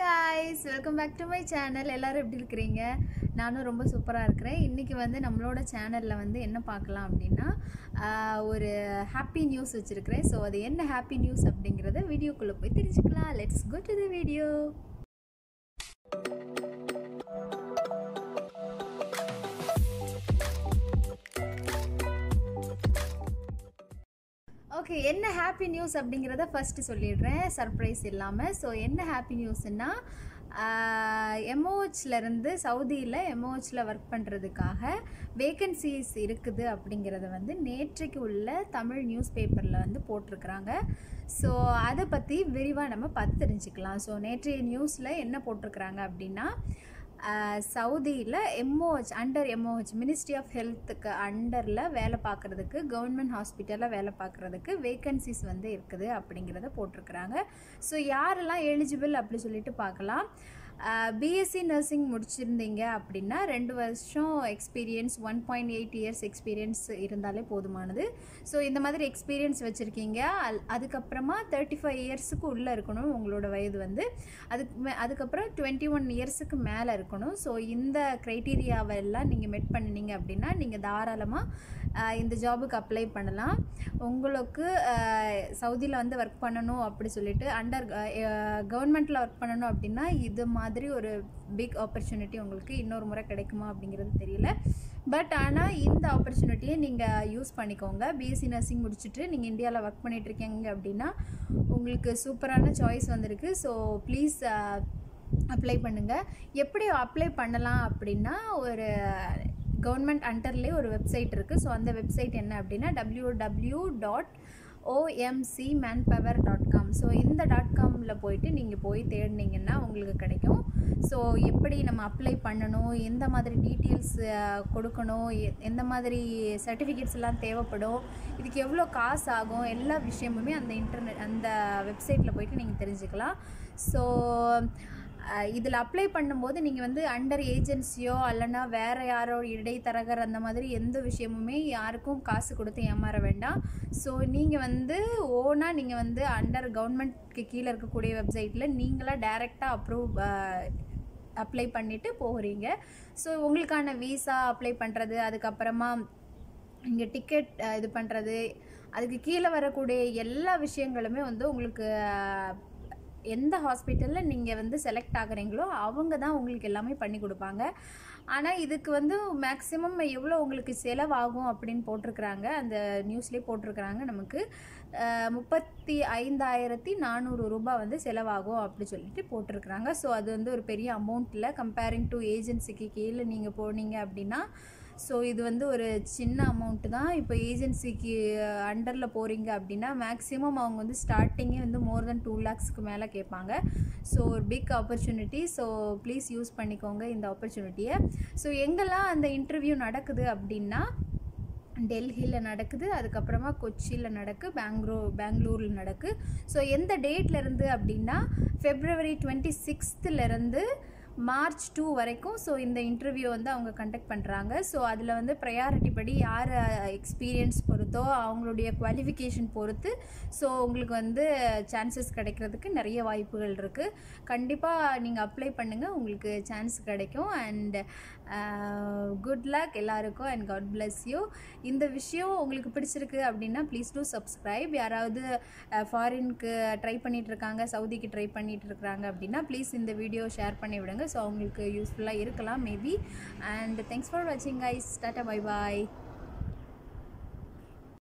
guys welcome back to my channel எல்லாரும் எப்படி இருக்கிறீங்க நானும் ரொம்ப சூப்பராக இருக்கிறேன் இன்றைக்கி வந்து நம்மளோட சேனலில் வந்து என்ன பார்க்கலாம் அப்படின்னா ஆஹ், ஒரு ஹாப்பி நியூஸ் வச்சுருக்கிறேன் ஸோ அது என்ன ஹாப்பி நியூஸ் அப்படிங்கிறத வீடியோக்குள்ளே போய் தெரிஞ்சுக்கலாம் let's go to the video okay என்ன ஹாப்பி நியூஸ் அப்படிங்கிறத ஃபஸ்ட்டு சொல்லிடுறேன் சர்ப்ரைஸ் இல்லாமல் ஸோ என்ன ஹாப்பி நியூஸ்னா எம்ஓஹெச்லேருந்து சவுதியில் எம்ஓஹெச்சில் ஒர்க் பண்ணுறதுக்காக வேகன்சிஸ் இருக்குது அப்படிங்கிறத வந்து நேற்றைக்கு உள்ள தமிழ் நியூஸ் பேப்பரில் வந்து போட்டிருக்கிறாங்க ஸோ அதை பற்றி விரிவாக நம்ம பார்த்து தெரிஞ்சுக்கலாம் ஸோ நேற்றைய நியூஸில் என்ன போட்டிருக்கிறாங்க அப்படின்னா சவுதியில் MOH under MOH ministry of ஹெல்த்துக்கு அண்டரில் வேலை பார்க்குறதுக்கு கவர்மெண்ட் ஹாஸ்பிட்டலில் வேலை பார்க்குறதுக்கு வேகன்சிஸ் வந்து இருக்குது அப்படிங்கிறத போட்டிருக்கிறாங்க ஸோ யாரெல்லாம் எலிஜிபிள் அப்படி சொல்லிட்டு பார்க்கலாம் பிஎஸ்சி நர்சிங் முடிச்சிருந்தீங்க அப்படின்னா ரெண்டு வருஷம் experience one point eight years experience இருந்தாலே போதுமானது ஸோ இந்த மாதிரி எக்ஸ்பீரியன்ஸ் வச்சுருக்கீங்க அல் அதுக்கப்புறமா தேர்ட்டி ஃபைவ் இயர்ஸுக்கு உள்ளே இருக்கணும் உங்களோட வயது வந்து அதுக்கு மே அதுக்கப்புறம் டுவெண்ட்டி ஒன் இயர்ஸுக்கு மேலே இருக்கணும் ஸோ இந்த க்ரைட்டீரியாவை எல்லாம் நீங்கள் மெட் பண்ணினீங்க அப்படின்னா நீங்கள் தாராளமாக இந்த ஜாபுக்கு அப்ளை பண்ணலாம் உங்களுக்கு சவுதியில் வந்து ஒர்க் பண்ணணும் அப்படி சொல்லிட்டு அண்டர் கவர்மெண்ட்டில் ஒர்க் பண்ணணும் அப்படின்னா இது மாதிரி ஒரு பிக் ஆப்பர்ச்சுனிட்டி உங்களுக்கு இன்னொரு முறை கிடைக்குமா அப்படிங்கிறது தெரியல பட் ஆனால் இந்த ஆப்பர்ச்சுனிட்டியை நீங்கள் யூஸ் பண்ணிக்கோங்க பிஎஸ்சி நர்சிங் முடிச்சுட்டு நீங்கள் இந்தியாவில் ஒர்க் பண்ணிட்டு இருக்கீங்க அப்படின்னா உங்களுக்கு சூப்பரான சாய்ஸ் வந்திருக்கு ஸோ ப்ளீஸ் அப்ளை பண்ணுங்கள் எப்படி அப்ளை பண்ணலாம் அப்படின்னா ஒரு கவர்மெண்ட் அண்டர்லேயே ஒரு வெப்சைட் இருக்குது ஸோ அந்த வெப்சைட் என்ன அப்படின்னா W W dot OMC manpower dot com so இந்த டாட் காமில் போயிட்டு நீங்கள் போய் தேடினீங்கன்னா உங்களுக்கு கிடைக்கும் ஸோ எப்படி நம்ம அப்ளை பண்ணணும் எந்த மாதிரி டீட்டெயில்ஸ் கொடுக்கணும் எ- எந்த மாதிரி சர்டிஃபிகேட்ஸ் எல்லாம் தேவைப்படும் இதுக்கு எவ்வளோ காசு ஆகும் எல்லா விஷயமுமே அந்த இன்டர்நெட் அந்த வெப்சைட்டில் போயிட்டு நீங்கள் தெரிஞ்சுக்கலாம் ஸோ இதில் அப்ளை பண்ணும்போது நீங்கள் வந்து அண்டர் ஏஜென்சியோ இல்லைன்னா வேறு யாரோ இடைத்தரகர் அந்த மாதிரி எந்த விஷயமுமே யாருக்கும் காசு கொடுத்து ஏமாற வேண்டாம் ஸோ நீங்கள் வந்து ஓனாக நீங்கள் வந்து அண்டர் கவர்மெண்ட்க்கு கீழே இருக்கக்கூடிய வெப்சைட்டில் நீங்களாக டைரெக்டாக அப்ரூவ் அப்ளை பண்ணிவிட்டு போகிறீங்க ஸோ உங்களுக்கான வீசா அப்ளை பண்ணுறது அதுக்கப்புறமா இங்கே டிக்கெட் இது பண்ணுறது அதுக்கு கீழே வரக்கூடிய எல்லா விஷயங்களுமே வந்து உங்களுக்கு அஹ், எந்த ஹாஸ்பிட்டலில் நீங்கள் வந்து செலக்ட் ஆகுறீங்களோ அவங்க தான் உங்களுக்கு எல்லாமே பண்ணி கொடுப்பாங்க ஆனால் இதுக்கு வந்து மேக்ஸிமம் எவ்வளோ உங்களுக்கு செலவாகும் அப்படின்னு போட்டிருக்கிறாங்க அந்த நியூஸ்லேயே போட்டிருக்கிறாங்க நமக்கு அஹ், முப்பத்தி ஐந்தாயிரத்தி நானூறு ரூபாய் வந்து செலவாகும் அப்படி சொல்லிட்டு போட்டிருக்கிறாங்க ஸோ அது வந்து ஒரு பெரிய அமௌண்ட்டில் கம்பேரிங் டு ஏஜென்சிக்கு கீழே நீங்கள் போனீங்க அப்படின்னா ஸோ இது வந்து ஒரு சின்ன அமௌண்ட்டு தான் இப்போ ஏஜென்சிக்கு அண்டரில் போகிறீங்க அப்படின்னா மேக்ஸிமம் அவங்க வந்து ஸ்டார்டிங்கே வந்து மோர் தென் டூ லேக்ஸ்க்கு மேலே கேட்பாங்க ஸோ ஒரு big opportunity so please use பண்ணிக்கோங்க இந்த ஆப்பர்ச்சுனிட்டியை ஸோ எங்கெல்லாம் அந்த இன்டர்வியூ நடக்குது அப்படின்னா டெல்லியில் நடக்குது அதுக்கப்புறமா கொச்சியில் நடக்கு பெங்களூர் பெங்களூரில் நடக்கு ஸோ எந்த டேட்ல இருந்து அப்படின்னா ஃபெப்ரவரி டுவெண்ட்டி சிக்ஸ்த்துலேருந்து மார்ச் டூ வரைக்கும் ஸோ இந்த இன்டர்வியூ வந்து அவங்க கண்டக்ட் பண்ணுறாங்க ஸோ அதில் வந்து ப்ரையாரிட்டி படி யார் எக்ஸ்பீரியன்ஸ் பொறுத்தோ அவங்களுடைய குவாலிஃபிகேஷன் பொறுத்து ஸோ உங்களுக்கு வந்து சான்சஸ் கிடைக்கிறதுக்கு நிறைய வாய்ப்புகள் இருக்குது கண்டிப்பாக நீங்கள் அப்ளை பண்ணுங்கள் உங்களுக்கு சான்ஸ் கிடைக்கும் அண்ட் குட் luck எல்லாருக்கும் அண்ட் காட் bless யூ இந்த விஷயம் உங்களுக்கு பிடிச்சிருக்கு அப்படின்னா ப்ளீஸ் டூ சப்ஸ்கிரைப் யாராவது ஃபாரினுக்கு ட்ரை பண்ணிட்டு இருக்காங்க சவுதிக்கு ட்ரை பண்ணிட்டு இருக்காங்க அப்படின்னா ப்ளீஸ் இந்த வீடியோ ஷேர் பண்ணி விடுங்க ஸோ அவங்களுக்கு யூஸ்ஃபுல்லாக இருக்கலாம் மேபி அண்ட் தேங்க்ஸ் ஃபார் வாட்சிங் கைஸ் டாட்டா பை பாய்